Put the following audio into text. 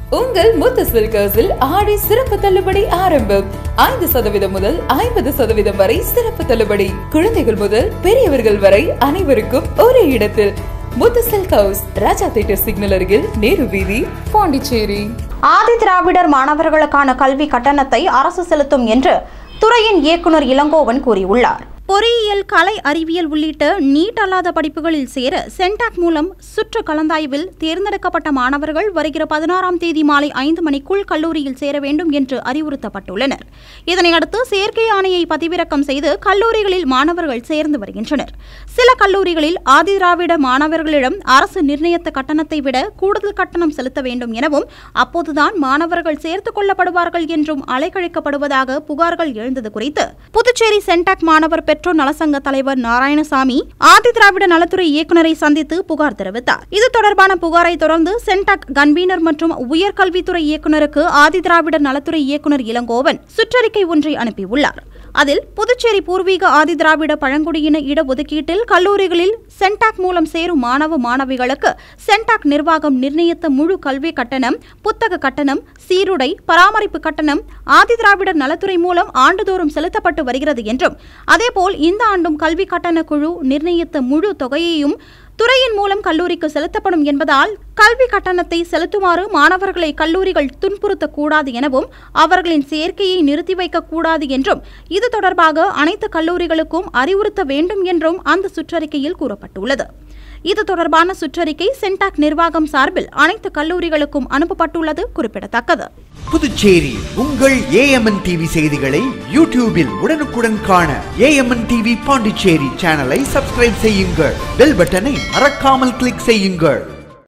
உங்கள் முத்து சில்கர்ஸில் ஆடி சிறப்பு தள்ளுபடி ஆரம்பம் ஐந்து சதவீதம் முதல் ஐம்பது சதவீதம் வரை சிறப்பு தள்ளுபடி குழந்தைகள் முதல் பெரியவர்கள் வரை அனைவருக்கும் ஒரே இடத்தில் Muthu silk house Raja theatre signal அருகில் நேரு வீதி பாண்டிச்சேரி ஆதி திராவிடர் மாணவர்களுக்கான கல்வி கட்டணத்தை அரசு செலுத்தும் என்று துறையின் இயக்குனர் இளங்கோவன் கூறியுள்ளார் பொறியியல் கலை அறிவியல் உள்ளிட்ட நீட் அல்லாத படிப்புகளில் சேர சென்டாக் மூலம் சுற்று கலந்தாய்வில் தேர்ந்தெடுக்கப்பட்ட மாணவர்கள் வருகிற பதினாறாம் தேதி மாலை ஐந்து மணிக்குள் கல்லூரியில் சேர வேண்டும் என்று அறிவுறுத்தப்பட்டுள்ளனர் இதனையடுத்து சேர்க்கை ஆணையை பதிவிறக்கம் செய்து கல்லூரிகளில் மாணவர்கள் சேர்ந்து வருகின்றனர் சில கல்லூரிகளில் ஆதிதிராவிட மாணவர்களிடம் அரசு நிர்ணயித்த கட்டணத்தை விட கூடுதல் கட்டணம் செலுத்த வேண்டும் எனவும் அப்போதுதான் மாணவர்கள் சேர்த்துக் கொள்ளப்படுவார்கள் என்றும் அலைக்கழிக்கப்படுவதாக புகார்கள் எழுந்தது குறித்து புதுச்சேரி சென்டாக் மாணவர் பெற்றோர் நலசங்க தலைவர் நாராயணசாமி ஆதி திராவிட நலத்துறை இயக்குநரை சந்தித்து புகார் தெரிவித்தார் இது தொடர்பான புகாரை தொடர்ந்து சென்டாக் கன்வீனர் மற்றும் உயர்கல்வித்துறை இயக்குநருக்கு ஆதி திராவிட நலத்துறை இயக்குநர் இளங்கோவன் சுற்றறிக்கை ஒன்றை அனுப்பியுள்ளார் அதில் புதுச்சேரி பூர்வீக ஆதி திராவிட பழங்குடியின இடஒதுக்கீட்டில் கல்லூரிகளில் சென்டாக் மூலம் சேரும் மாணவ மாணவிகளுக்கு சென்டாக் நிர்வாகம் நிர்ணயித்த முழு கல்வி கட்டணம் புத்தக கட்டணம் சீருடை பராமரிப்பு கட்டணம் ஆதி திராவிடர் நலத்துறை மூலம் ஆண்டுதோறும் செலுத்தப்பட்டு வருகிறது என்றும் அதேபோல் இந்த ஆண்டும் கல்வி கட்டண குழு நிர்ணயித்த முழு தொகையையும் துறையின் மூலம் கல்லூரிக்கு செலுத்தப்படும் என்பதால் கல்வி கட்டணத்தை செலுத்துமாறு மாணவர்களை கல்லூரிகள் துன்புறுத்தக்கூடாது எனவும் அவர்களின் சேர்க்கையை நிறுத்தி வைக்கக்கூடாது என்றும் இது தொடர்பாக அனைத்து கல்லூரிகளுக்கும் அறிவுறுத்த வேண்டும் என்றும் அந்த சுற்றறிக்கையில் கூறப்பட்டுள்ளது இது தொடர்பான சுற்றறிக்கை சென்டாக் நிர்வாகம் சார்பில் அனைத்து கல்லூரிகளுக்கும் அனுப்பப்பட்டுள்ளது குறிப்பிடத்தக்கது புதுச்சேரி உங்கள் ஏஎம்என் டிவி செய்திகளை யூடியூபில் உடனுக்குடன் காண ஏஎம்என் டிவி பாண்டிச்சேரி சேனலை சப்ஸ்கிரைப் செய்யுங்கள் பெல் பட்டனை மறக்காமல் கிளிக் செய்யுங்கள்